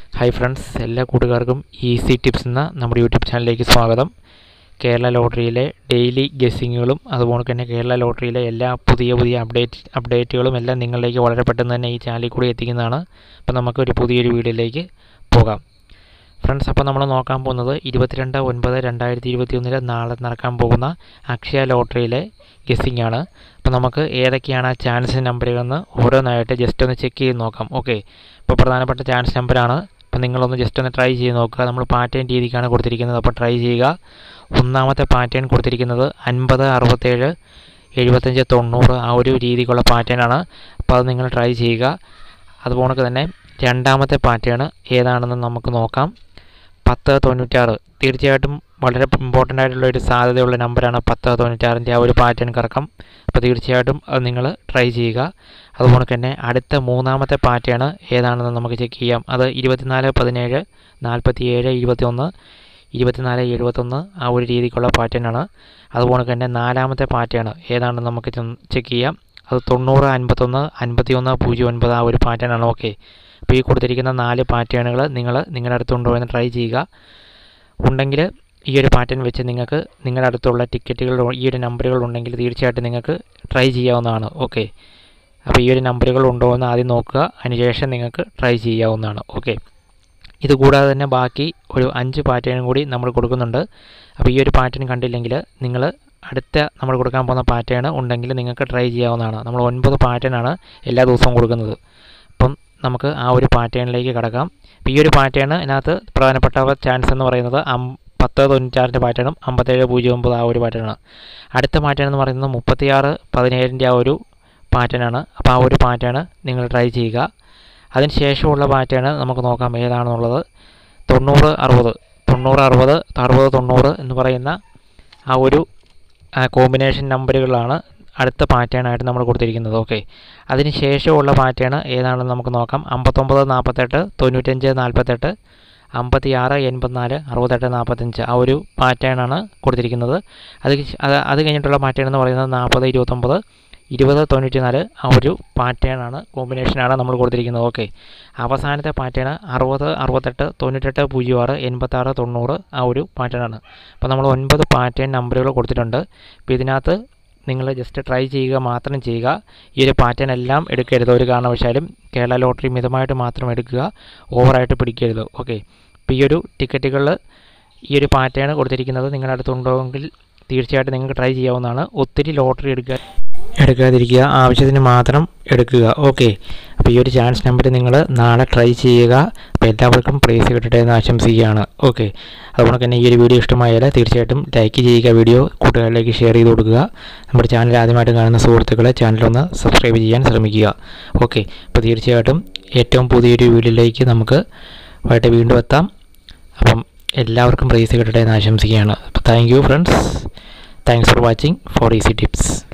hi friends എല്ലാ കൂട്ടുകാർക്കും easy tips എന്ന നമ്മുടെ യൂട്യൂബ് ചാനലിലേക്ക് സ്വാഗതം കേരള ലോട്ടറിയിലെ ഡെയിലി ഗെസ്സിങ്ങുകളും അതുപോലെ തന്നെ കേരള ലോട്ടറിയിലെ എല്ലാ പുതിയ പുതിയ അപ്ഡേറ്റ് അപ്ഡേറ്റുകളും എല്ലാം നിങ്ങളിലേക്ക് വളരെ പെട്ടെന്ന് തന്നെ ഈ ചാനലിൽ കൂടി എത്തിക്കുന്നതാണ് അപ്പോൾ നമുക്ക് ഒരു പുതിയൊരു വീഡിയോയിലേക്ക് പോകാം ഫ്രണ്ട്സ് അപ്പോൾ നമ്മൾ നോക്കാൻ പോകുന്നത് ഇരുപത്തിരണ്ട് ഒൻപത് രണ്ടായിരത്തി ഇരുപത്തി ഒന്നിൽ നാളെ നടക്കാൻ പോകുന്ന അക്ഷയ ലോട്ടറിയിലെ ഗെസ്സിംഗ് ആണ് അപ്പോൾ നമുക്ക് ഏതൊക്കെയാണ് ആ ചാൻസ് നമ്പറുകളെന്ന് ഓരോന്നായിട്ട് ജസ്റ്റ് ഒന്ന് ചെക്ക് ചെയ്ത് നോക്കാം ഓക്കെ ഇപ്പോൾ പ്രധാനപ്പെട്ട ചാൻസ് നമ്പറാണ് അപ്പോൾ നിങ്ങളൊന്ന് ജസ്റ്റ് ഒന്ന് ട്രൈ ചെയ്ത് നോക്കുക നമ്മൾ പാറ്റേൺ രീതിക്കാണ് കൊടുത്തിരിക്കുന്നത് അപ്പോൾ ട്രൈ ചെയ്യുക ഒന്നാമത്തെ പാറ്റേൺ കൊടുത്തിരിക്കുന്നത് അൻപത് അറുപത്തേഴ് എഴുപത്തഞ്ച് തൊണ്ണൂറ് ആ ഒരു രീതിക്കുള്ള പാറ്റേൺ ആണ് അപ്പോൾ അത് നിങ്ങൾ ട്രൈ ചെയ്യുക അതുപോലെ തന്നെ രണ്ടാമത്തെ പാറ്റേൺ ഏതാണെന്ന് നമുക്ക് നോക്കാം പത്ത് തൊണ്ണൂറ്റാറ് തീർച്ചയായിട്ടും വളരെ ഇമ്പോർട്ടൻ്റ് ആയിട്ടുള്ള ഒരു സാധ്യതയുള്ള നമ്പറാണ് പത്ത് തൊണ്ണൂറ്റാറിൻ്റെ ആ ഒരു പാറ്റേൺ കറക്കം അപ്പോൾ തീർച്ചയായിട്ടും അത് നിങ്ങൾ ട്രൈ ചെയ്യുക അതുപോലെ തന്നെ അടുത്ത മൂന്നാമത്തെ പാറ്റേൺ ഏതാണെന്ന് നമുക്ക് ചെക്ക് ചെയ്യാം അത് ഇരുപത്തിനാല് പതിനേഴ് നാൽപ്പത്തി ഏഴ് ഇരുപത്തി ഒന്ന് ഇരുപത്തിനാല് എഴുപത്തൊന്ന് ആ ഒരു രീതിക്കുള്ള പാറ്റേൺ ആണ് അതുപോലെ തന്നെ നാലാമത്തെ പാറ്റേൺ ഏതാണെന്ന് നമുക്ക് ചെക്ക് ചെയ്യാം അത് തൊണ്ണൂറ് അൻപത്തൊന്ന് അൻപത്തി ഒന്ന് പൂജ്യം ഒൻപത് ആ ഒരു പാറ്റേൺ ആണ് ഓക്കെ അപ്പോൾ ഈ കൊടുത്തിരിക്കുന്ന നാല് പാറ്റേണുകൾ നിങ്ങൾ നിങ്ങളുടെ അടുത്തുണ്ടോ എന്ന് ട്രൈ ചെയ്യുക ഉണ്ടെങ്കിൽ ഈ ഒരു പാറ്റേൺ വെച്ച് നിങ്ങൾക്ക് നിങ്ങളുടെ അടുത്തുള്ള ടിക്കറ്റുകൾ ഈ ഒരു നമ്പറുകൾ ഉണ്ടെങ്കിൽ തീർച്ചയായിട്ടും നിങ്ങൾക്ക് ട്രൈ ചെയ്യാവുന്നതാണ് ഓക്കെ അപ്പോൾ ഈ ഒരു നമ്പറുകൾ ഉണ്ടോ എന്ന് ആദ്യം നോക്കുക അതിനുശേഷം നിങ്ങൾക്ക് ട്രൈ ചെയ്യാവുന്നതാണ് ഓക്കെ ഇതുകൂടാതെ തന്നെ ബാക്കി ഒരു അഞ്ച് പാറ്റേണും കൂടി നമ്മൾ കൊടുക്കുന്നുണ്ട് അപ്പോൾ ഈ ഒരു പാറ്റേൺ കണ്ടില്ലെങ്കിൽ നിങ്ങൾ അടുത്ത നമ്മൾ കൊടുക്കാൻ പോകുന്ന പാറ്റേൺ ഉണ്ടെങ്കിൽ നിങ്ങൾക്ക് ട്രൈ ചെയ്യാവുന്നതാണ് നമ്മൾ ഒൻപത് പാറ്റേൺ ആണ് എല്ലാ ദിവസവും കൊടുക്കുന്നത് അപ്പം നമുക്ക് ആ ഒരു പാറ്റേണിലേക്ക് കിടക്കാം അപ്പോൾ ഈ ഒരു പാറ്റേൺ ഇതിനകത്ത് പ്രധാനപ്പെട്ട ചാൻസ് എന്ന് പറയുന്നത് പത്ത് തൊണ്ണൂറ്റാറിൻ്റെ പാറ്റേണും അമ്പത്തേഴ് പൂജ്യം ഒമ്പത് ആ ഒരു പാറ്റേണാണ് അടുത്ത പാറ്റേൺ എന്ന് പറയുന്നത് മുപ്പത്തിയാറ് പതിനേഴിൻ്റെ ആ ഒരു പാറ്റേൺ ആണ് അപ്പോൾ ആ ഒരു പാറ്റേൺ നിങ്ങൾ ട്രൈ ചെയ്യുക അതിന് ശേഷമുള്ള പാറ്റേൺ നമുക്ക് നോക്കാം ഏതാണെന്നുള്ളത് തൊണ്ണൂറ് അറുപത് തൊണ്ണൂറ് അറുപത് അറുപത് തൊണ്ണൂറ് എന്ന് പറയുന്ന ആ ഒരു കോമ്പിനേഷൻ നമ്പറുകളാണ് അടുത്ത പാറ്റേൺ ആയിട്ട് നമ്മൾ കൊടുത്തിരിക്കുന്നത് ഓക്കെ അതിന് ശേഷമുള്ള പാറ്റേൺ ഏതാണെന്ന് നമുക്ക് നോക്കാം അമ്പത്തൊമ്പത് നാൽപ്പത്തെട്ട് തൊണ്ണൂറ്റഞ്ച് നാൽപ്പത്തെട്ട് അമ്പത്തി ആറ് എൺപത്തിനാല് അറുപത്തെട്ട് നാൽപ്പത്തഞ്ച് ആ ഒരു പാറ്റേൺ ആണ് കൊടുത്തിരിക്കുന്നത് അത് അത് കഴിഞ്ഞിട്ടുള്ള പാറ്റേൺ എന്ന് പറയുന്നത് നാൽപ്പത് ഇരുപത്തൊമ്പത് ഇരുപത് തൊണ്ണൂറ്റി നാല് ആ ഒരു പാറ്റേൺ ആണ് കോമ്പിനേഷനാണ് നമ്മൾ കൊടുത്തിരിക്കുന്നത് ഓക്കെ അവസാനത്തെ പാറ്റേൺ അറുപത് അറുപത്തെട്ട് തൊണ്ണൂറ്റെട്ട് പൂജ്യം ആറ് എൺപത്താറ് തൊണ്ണൂറ് ആ ഒരു പാറ്റേൺ ആണ് അപ്പോൾ നമ്മൾ ഒൻപത് പാറ്റേൺ നമ്പറുകൾ കൊടുത്തിട്ടുണ്ട് അപ്പോൾ ഇതിനകത്ത് നിങ്ങൾ ജസ്റ്റ് ട്രൈ ചെയ്യുക മാത്രം ചെയ്യുക ഈ ഒരു പാറ്റേൺ എല്ലാം എടുക്കരുത് ഒരു കാരണവശാലും കേരള ലോട്ടറി മിതമായിട്ട് മാത്രം എടുക്കുക ഓവറായിട്ട് പിടിക്കരുത് ഓക്കെ അപ്പോൾ ഈ ഒരു ടിക്കറ്റുകളിൽ ഈ ഒരു പാറ്റേൺ കൊടുത്തിരിക്കുന്നത് നിങ്ങളുടെ അടുത്തുണ്ടെങ്കിൽ തീർച്ചയായിട്ടും നിങ്ങൾക്ക് ട്രൈ ചെയ്യാവുന്നതാണ് ഒത്തിരി ലോട്ടറി എടുക്കുക എടുക്കാതിരിക്കുക ആവശ്യത്തിന് മാത്രം എടുക്കുക ഓക്കെ അപ്പോൾ ഈ ഒരു ചാൻസ് നമ്പർ നിങ്ങൾ നാളെ ട്രൈ ചെയ്യുക അപ്പോൾ എല്ലാവർക്കും പ്രൈസ് കിട്ടട്ടെ എന്ന് ആശംസിക്കുകയാണ് ഓക്കെ അതുപോലെ തന്നെ ഈ ഒരു വീഡിയോ ഇഷ്ടമായാൽ തീർച്ചയായിട്ടും ലൈക്ക് ചെയ്യുക വീഡിയോ കൂട്ടുകാരിലേക്ക് ഷെയർ ചെയ്ത് കൊടുക്കുക നമ്മുടെ ചാനൽ ആദ്യമായിട്ട് കാണുന്ന സുഹൃത്തുക്കളെ ചാനലൊന്ന് സബ്സ്ക്രൈബ് ചെയ്യാൻ ശ്രമിക്കുക ഓക്കെ അപ്പോൾ തീർച്ചയായിട്ടും ഏറ്റവും പുതിയൊരു വീഡിയോയിലേക്ക് നമുക്ക് ആയിട്ട് വീണ്ടും എത്താം അപ്പം എല്ലാവർക്കും പ്രൈസ് കിട്ടട്ടെ എന്ന് ആശംസിക്കുകയാണ് അപ്പോൾ thank you friends thanks for watching for easy tips